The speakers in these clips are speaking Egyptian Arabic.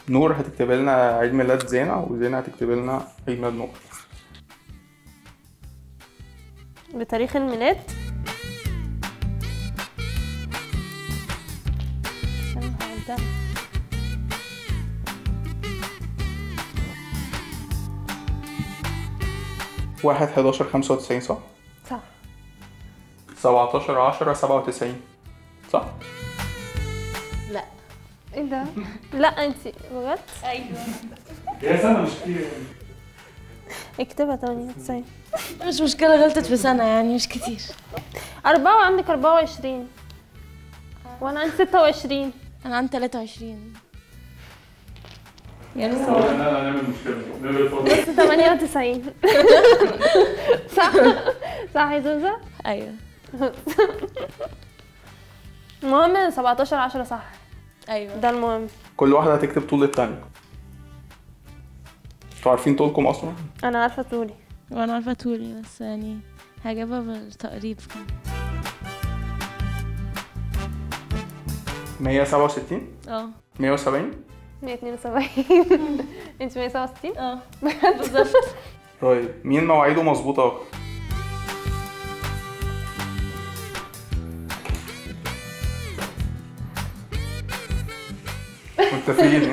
نور هتكتب لنا عيد ميلاد زينة وزينة هتكتب لنا عيد ميلاد نور بتاريخ الميلاد استنى هعدها. واحد حداشر خمسة وتسعين صح؟ صح سبعتاشر عشرة سبعة وتسعين صح؟ لا ايه ده لا انت بجد ايوه يا سنة مش كتير اكتبها 98 مش مشكلة غلطت في سنة يعني مش كتير أربعة وعندك أربعة وعشرين وأنا عندي ستة وعشرين أنا عندي 23 يعني لا لا نعمل مشكلة نعمل فاضي بس تمانية وتسعين صح صح يا زوزة أيوه المهم سبعتاشر عشرة صح أيوه ده المهم كل واحدة هتكتب طول التانية انتوا عارفين طولكم أصلا؟ أنا عارفة طولي وأنا عارفة طولي بس يعني هجيبها بالتقريب كده مية سبعة وستين اه مية وسبعين مية اتنين وسبعين انت مية سبعة وستين اه بالظبط طيب مين مواعيده مظبوطة أكتر؟ متفقين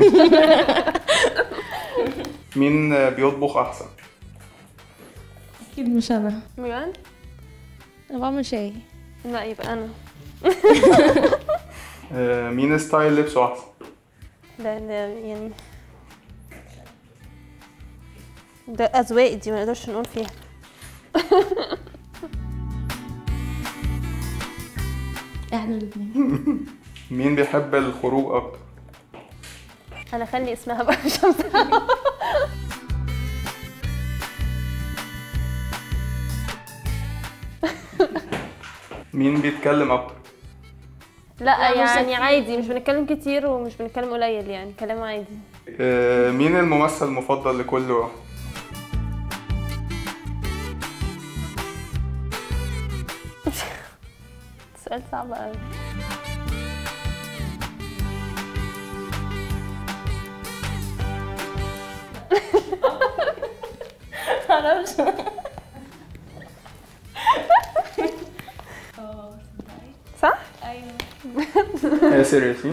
مين بيطبخ أحسن؟ أكيد مش أنا بجد؟ أنا بعمل شاي لا يبقى أنا آه، مين ستايل لبسه أحسن؟ ده ده يعني ده أذواق دي ما نقدرش نقول فيها احنا الاثنين مين بيحب الخروج أكتر؟ أنا خلي اسمها بقى مش همسحها. مين بيتكلم أكتر؟ لا لا، يعني مساكين. عادي مش بنتكلم كتير ومش بنتكلم قليل يعني كلام عادي آه، مين الممثل المفضل لكل واحد؟ سؤال صعب قوي معرفش صح؟ ايوه آه سيريسلي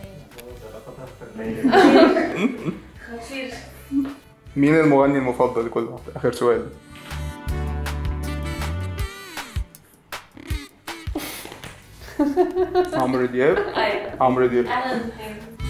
مين المغني المفضل لكل واحد؟ آخر سؤال عمرو دياب ايوه عمرو دياب انا الاثنين